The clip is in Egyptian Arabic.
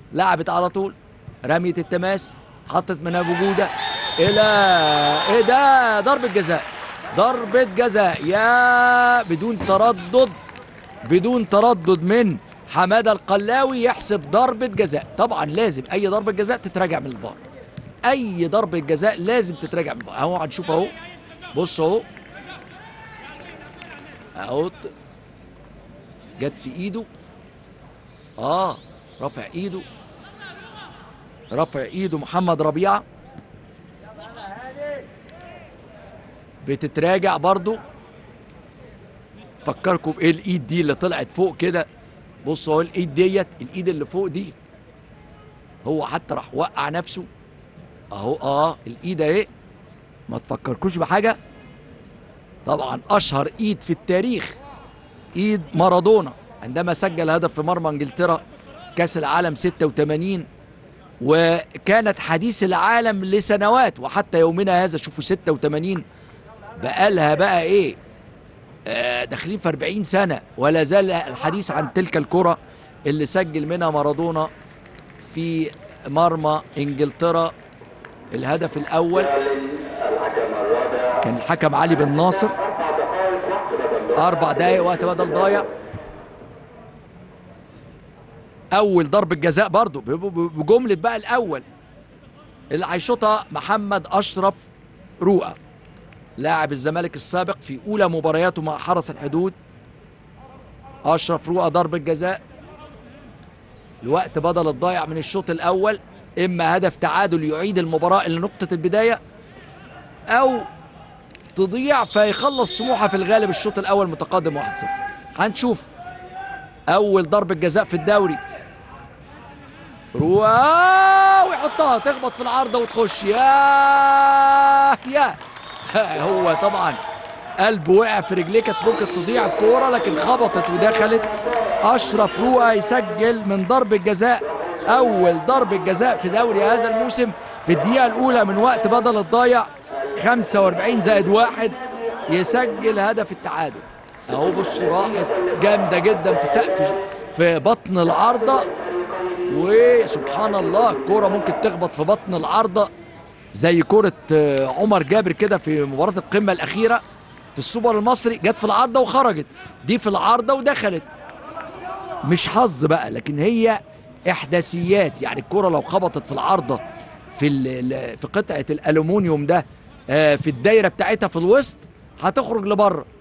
لعبت على طول رمية التماس حطت منها بوجودة الى ايه ده ضربة جزاء ضربة جزاء يا بدون تردد بدون تردد من حماده القلاوي يحسب ضربة جزاء طبعا لازم اي ضربة جزاء تتراجع من الفار اي ضربة جزاء لازم تتراجع من الفار اهو هنشوف اهو بص اهو اهو ت- جت في ايده اه رافع ايده رافع ايده محمد ربيعه بتتراجع برضو فكركم بايه الايد دي اللي طلعت فوق كده بصوا اهو الايد ديت الايد اللي فوق دي هو حتى راح وقع نفسه اهو اه الايد اهي ما تفكركوش بحاجه طبعا اشهر ايد في التاريخ ايد مارادونا عندما سجل هدف في مرمى انجلترا كاس العالم 86 وكانت حديث العالم لسنوات وحتى يومنا هذا شوفوا 86 بقالها بقى ايه آه داخلين في 40 سنه ولا زال الحديث عن تلك الكره اللي سجل منها مارادونا في مرمى انجلترا الهدف الاول كان الحكم علي بن ناصر اربع دقايق وقت بدل ضايع اول ضربه جزاء برضو ب- ب- بجمله بقى الاول اللي هيشوطها محمد اشرف رؤى لاعب الزمالك السابق في اولى مبارياته مع حرس الحدود اشرف رؤى ضربه جزاء الوقت بدل الضايع من الشوط الاول اما هدف تعادل يعيد المباراه الى نقطه البدايه او تضيع فيخلص سموحه في الغالب الشوط الاول متقدم 1-0 هنشوف اول ضربه جزاء في الدوري روى ويحطها تخبط في العارضه وتخش يا يا هو طبعا قلبه وقع في رجليه كانت ممكن تضيع الكوره لكن خبطت ودخلت اشرف روى يسجل من ضربه جزاء اول ضربه جزاء في دوري هذا الموسم في الدقيقه الاولى من وقت بدل الضايع 45 زائد واحد يسجل هدف التعادل اهو بصوا راحت جامده جدا في سقف في بطن العارضه وسبحان الله الكوره ممكن تخبط في بطن العارضه زي كرة آه، عمر جابر كده في مباراة القمة الأخيرة في السوبر المصري جت في العارضة وخرجت دي في العارضة ودخلت مش حظ بقى لكن هي إحداثيات يعني الكرة لو خبطت في العارضة في ال- ال- في قطعة الألومنيوم ده آه، في الدايرة بتاعتها في الوسط هتخرج لبره